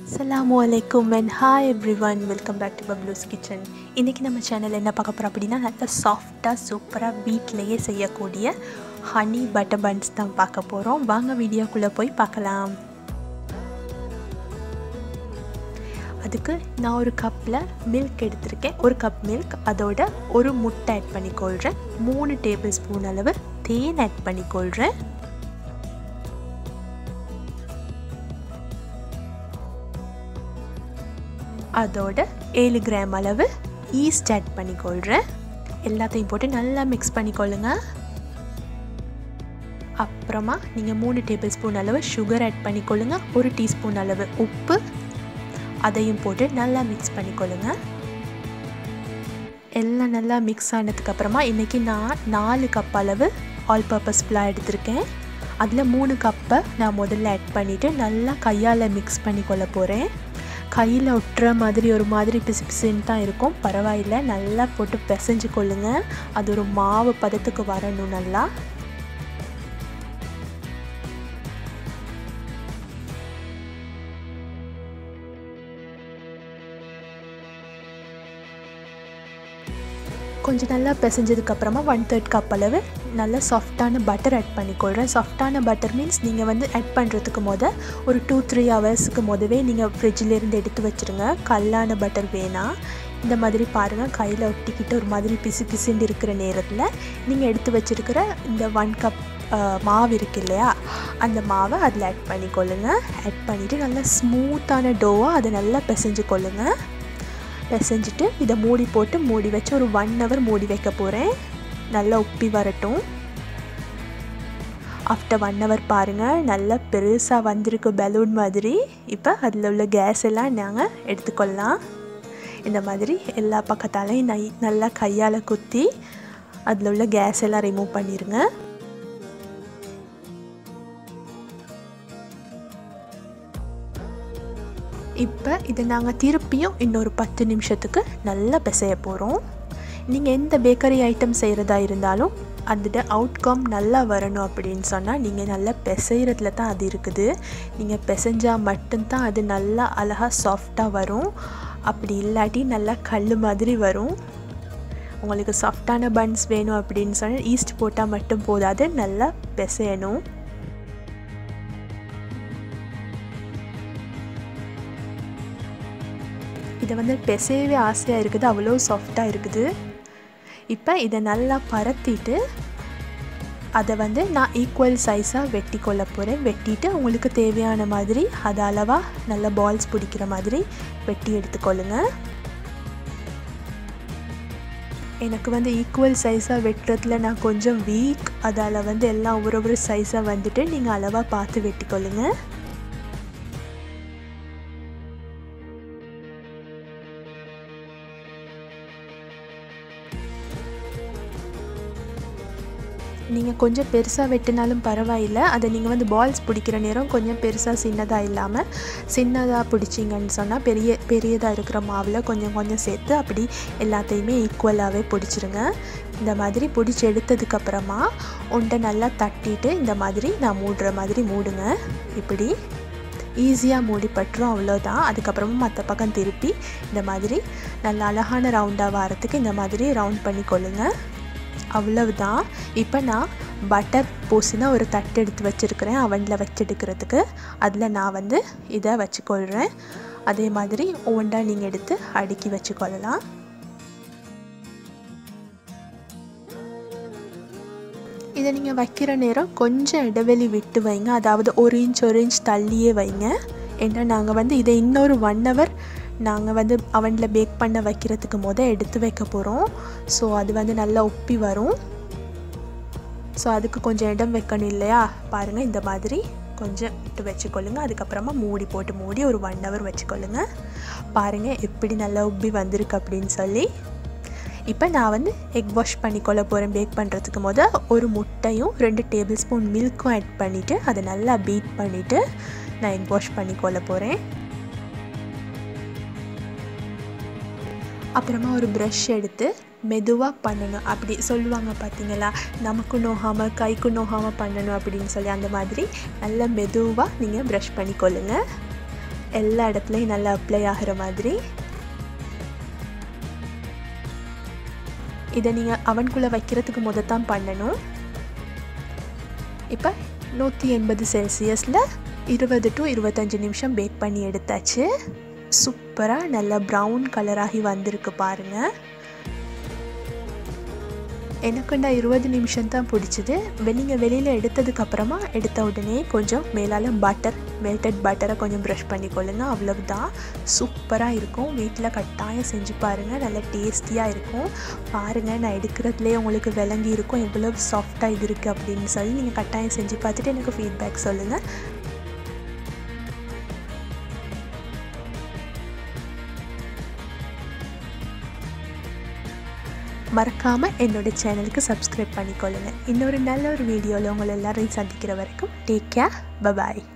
அஸ்ஸலாமு அலைக்கும் and hi everyone welcome back to Babloo's kitchen இன்றைக்கி நம்ம சேனல் என்ன பார்க்க போகிறோம் அப்படின்னா நல்லா சாஃப்டாக சூப்பராக வீட்டிலையே செய்யக்கூடிய ஹனி பட்டர் பன்ஸ் தான் பார்க்க போகிறோம் வாங்க வீடியோக்குள்ளே போய் பார்க்கலாம் அதுக்கு நான் ஒரு கப்பில் மில்க் எடுத்திருக்கேன் ஒரு கப் மில்க் அதோட ஒரு முட்டை ஆட் பண்ணிக்கொள்கிறேன் மூணு டேபிள் ஸ்பூன் அளவு தேன் ஆட் பண்ணிக்கொள்கிறேன் அதோட ஏழு கிராம் அளவு ஈஸ்ட் ஆட் பண்ணிக்கொள்கிறேன் எல்லாத்தையும் போட்டு நல்லா மிக்ஸ் பண்ணிக்கொள்ளுங்க அப்புறமா நீங்கள் மூணு டேபிள் ஸ்பூன் அளவு சுகர் ஆட் பண்ணிக்கொள்ளுங்க ஒரு டீஸ்பூன் அளவு உப்பு அதையும் போட்டு நல்லா மிக்ஸ் பண்ணிக்கொள்ளுங்க எல்லாம் நல்லா மிக்ஸ் ஆனதுக்கப்புறமா இன்றைக்கி நான் நாலு கப் அளவு ஆல் பர்பஸ் ஃப்ளார் எடுத்திருக்கேன் அதில் மூணு கப்பை நான் முதல்ல ஆட் பண்ணிவிட்டு நல்லா கையால் மிக்ஸ் பண்ணிக்கொள்ள போகிறேன் கையில் ஒட்டுற மாதிரி ஒரு மாதிரி பிசு பிசுன்னு தான் இருக்கும் பரவாயில்ல நல்லா போட்டு பிசைஞ்சு கொள்ளுங்க அது ஒரு மாவு பதத்துக்கு வரணும் நல்லா கொஞ்சம் நல்லா பிசைஞ்சதுக்கப்புறமா ஒன் தேர்ட் கப் அளவு நல்ல சாஃப்டான பட்டர் ஆட் பண்ணிக்கொள்கிறேன் சாஃப்டான பட்டர் மீன்ஸ் நீங்கள் வந்து ஆட் பண்ணுறதுக்கு முத ஒரு டூ த்ரீ ஹவர்ஸுக்கு முதவே நீங்கள் ஃப்ரிட்ஜிலேருந்து எடுத்து வச்சுருங்க கல்லான பட்டர் வேணாம் இந்த மாதிரி பாருங்கள் கையில் ஒட்டிக்கிட்டு ஒரு மாதிரி பிசு பிசுண்டு இருக்கிற நேரத்தில் நீங்கள் எடுத்து வச்சுருக்கிற இந்த ஒன் கப் மாவு இருக்கு இல்லையா அந்த மாவை அதில் ஆட் பண்ணிக்கொள்ளுங்க ஆட் பண்ணிவிட்டு நல்லா ஸ்மூத்தான டோவாக அதை நல்லா பிசைஞ்சு கொள்ளுங்கள் பிசைஞ்சிட்டு இதை மூடி போட்டு மூடி வச்சு ஒரு ஒன் ஹவர் மூடி வைக்க போகிறேன் நல்லா உப்பி வரட்டும் ஆஃப்டர் ஒன் ஹவர் பாருங்கள் நல்லா பெருசாக வந்திருக்கு பலூன் மாதிரி இப்போ அதில் உள்ள கேஸ் எல்லாம் நாங்கள் எடுத்துக்கொள்ளலாம் இந்த மாதிரி எல்லா பக்கத்தாலையும் நை நல்லா கையால் குத்தி அதில் உள்ள கேஸ் எல்லாம் ரிமூவ் பண்ணிடுங்க இப்போ இதை நாங்கள் திருப்பியும் இன்னொரு பத்து நிமிஷத்துக்கு நல்லா பிசைய போகிறோம் நீங்கள் எந்த பேக்கரி ஐட்டம் செய்கிறதா இருந்தாலும் அதோட அவுட்கம் நல்லா வரணும் அப்படின்னு சொன்னால் நீங்கள் நல்லா பிசைகிறதுல தான் அது இருக்குது நீங்கள் பிசைஞ்சால் மட்டும்தான் அது நல்லா அழகாக சாஃப்டாக வரும் அப்படி இல்லாட்டி நல்லா கல் மாதிரி வரும் உங்களுக்கு சாஃப்டான பன்ஸ் வேணும் அப்படின்னு சொன்னால் ஈஸ்ட் போட்டால் மட்டும் போதாது நல்லா பிசையணும் இதை வந்து பிசையவே ஆசையாக இருக்குது அவ்வளோ சாஃப்டாக இருக்குது இப்போ இதை நல்லா பரத்திட்டு அதை வந்து நான் ஈக்குவல் சைஸாக வெட்டி கொள்ள போகிறேன் வெட்டிட்டு உங்களுக்கு தேவையான மாதிரி அது அளவாக நல்ல பால்ஸ் பிடிக்கிற மாதிரி வெட்டி எடுத்துக்கொள்ளுங்க எனக்கு வந்து ஈக்குவல் சைஸாக வெட்டுறதுல நான் கொஞ்சம் வீக் அதால் வந்து எல்லாம் ஒரு ஒரு சைஸாக வந்துட்டு நீங்கள் அளவாக பார்த்து வெட்டிக்கொள்ளுங்கள் நீங்கள் கொஞ்சம் பெருசாக வெட்டினாலும் பரவாயில்லை அதை நீங்கள் வந்து பால்ஸ் பிடிக்கிற நேரம் கொஞ்சம் பெருசாக சின்னதாக இல்லாமல் சின்னதாக பிடிச்சிங்கன்னு சொன்னால் பெரிய பெரியதாக இருக்கிற மாவில் கொஞ்சம் கொஞ்சம் சேர்த்து அப்படி எல்லாத்தையுமே ஈக்குவலாகவே பிடிச்சிருங்க இந்த மாதிரி பிடிச்சி எடுத்ததுக்கப்புறமா உண்டை நல்லா தட்டிட்டு இந்த மாதிரி நான் மூடுற மாதிரி மூடுங்க இப்படி ஈஸியாக மூடி பட்டுரும் அவ்வளோதான் அதுக்கப்புறமா மற்ற பக்கம் திருப்பி இந்த மாதிரி நல்ல அழகான ரவுண்டாக வரத்துக்கு இந்த மாதிரி ரவுண்ட் பண்ணி கொள்ளுங்கள் அவ்வளவுதான் இப்போ நான் பட்டர் பூசினா ஒரு தட்டு எடுத்து வச்சுருக்கிறேன் அவனில் வச்செடுக்கிறதுக்கு அதில் நான் வந்து இதை வச்சுக்கொள்கிறேன் அதே மாதிரி ஒவ்வொன்றா நீங்கள் எடுத்து அடுக்கி வச்சுக்கொள்ளலாம் இதை நீங்கள் வைக்கிற நேரம் கொஞ்சம் இடைவெளி விட்டு வைங்க அதாவது ஒரு இன்ச் ஒரு இன்ச் தள்ளியே வைங்க ஏன்னா நாங்கள் வந்து இதை இன்னொரு ஒன் ஹவர் நாங்கள் வந்து அவனில் பேக் பண்ண வைக்கிறதுக்கு முத எடுத்து வைக்க போகிறோம் ஸோ அது வந்து நல்லா உப்பி வரும் ஸோ அதுக்கு கொஞ்சம் இடம் வைக்கணும் இல்லையா பாருங்கள் இந்த மாதிரி கொஞ்சம் விட்டு வச்சுக்கொள்ளுங்க அதுக்கப்புறமா மூடி போட்டு மூடி ஒரு ஒன் ஹவர் வச்சுக்கொள்ளுங்க பாருங்கள் எப்படி நல்லா உப்பி வந்திருக்கு அப்படின்னு சொல்லி இப்போ நான் வந்து எக் வாஷ் பண்ணிக்கொள்ள போகிறேன் பேக் பண்ணுறதுக்கு முத ஒரு முட்டையும் ரெண்டு டேபிள் ஸ்பூன் மில்க்கும் ஆட் பண்ணிவிட்டு அதை நல்லா பீட் பண்ணிவிட்டு நான் எக் வாஷ் பண்ணிக்கொள்ள போகிறேன் அப்புறமா ஒரு ப்ரஷ் எடுத்து மெதுவாக பண்ணணும் அப்படி சொல்லுவாங்க பார்த்தீங்களா நமக்கு நோகாமல் கைக்கு நோகாமல் பண்ணணும் அப்படின்னு சொல்லி அந்த மாதிரி நல்லா மெதுவாக நீங்கள் ப்ரஷ் பண்ணிக்கொள்ளுங்க எல்லா இடத்துலையும் நல்லா அப்ளை ஆகிற மாதிரி இதை நீங்கள் அவனுக்குள்ளே வைக்கிறதுக்கு முத தான் பண்ணணும் இப்போ நூற்றி எண்பது செல்சியஸில் இருபது டு இருபத்தஞ்சி நிமிஷம் பேக் பண்ணி எடுத்தாச்சு சூப்பராக நல்லா ப்ரௌன் கலராகி வந்திருக்கு பாருங்கள் எனக்குண்டா இருபது நிமிஷம் தான் பிடிச்சிது நீங்கள் வெளியில் எடுத்ததுக்கப்புறமா எடுத்த உடனே கொஞ்சம் மேலால் பட்டர் மெல்டட் பட்டரை கொஞ்சம் ப்ரஷ் பண்ணிக்கொள்ளுங்க அவ்வளவுதான் சூப்பராக இருக்கும் வீட்டில் கட்டாயம் செஞ்சு பாருங்கள் நல்லா டேஸ்டியாக இருக்கும் பாருங்கள் நான் எடுக்கிறதுலே உங்களுக்கு விளங்கி இருக்கும் எவ்வளோ சாஃப்டாக இது இருக்குது அப்படின்னு சொல்லி நீங்கள் கட்டாயம் செஞ்சு பார்த்துட்டு எனக்கு ஃபீட்பேக் சொல்லுங்கள் மறக்காமல் என்னோடய சேனலுக்கு சப்ஸ்கிரைப் பண்ணிக்கொள்ளுங்கள் இன்னொரு நல்ல ஒரு வீடியோவில் உங்களை எல்லாரையும் சந்திக்கிற வரைக்கும் டேக் கேர் பபாய்